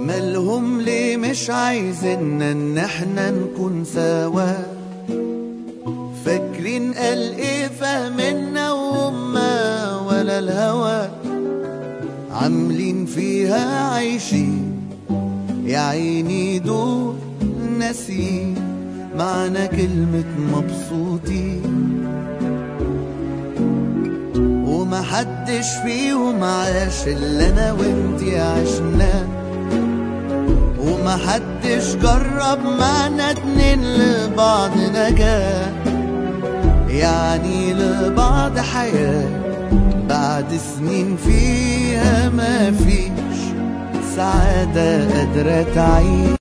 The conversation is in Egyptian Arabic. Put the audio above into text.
مالهم ليه مش عايزيننا ان احنا نكون سوا فاكرين قال ايه فاهمنا وهما ولا الهوى عاملين فيها عايشين يا عيني دول ناسين معنى كلمة مبسوطين ومحدش فيهم عاش اللي انا وانتي عشناه ومحدش جرب معنا اتنين لبعض نجاة يعني لبعض حياة بعد سنين فيها ما فيش سعادة قادرة تعيش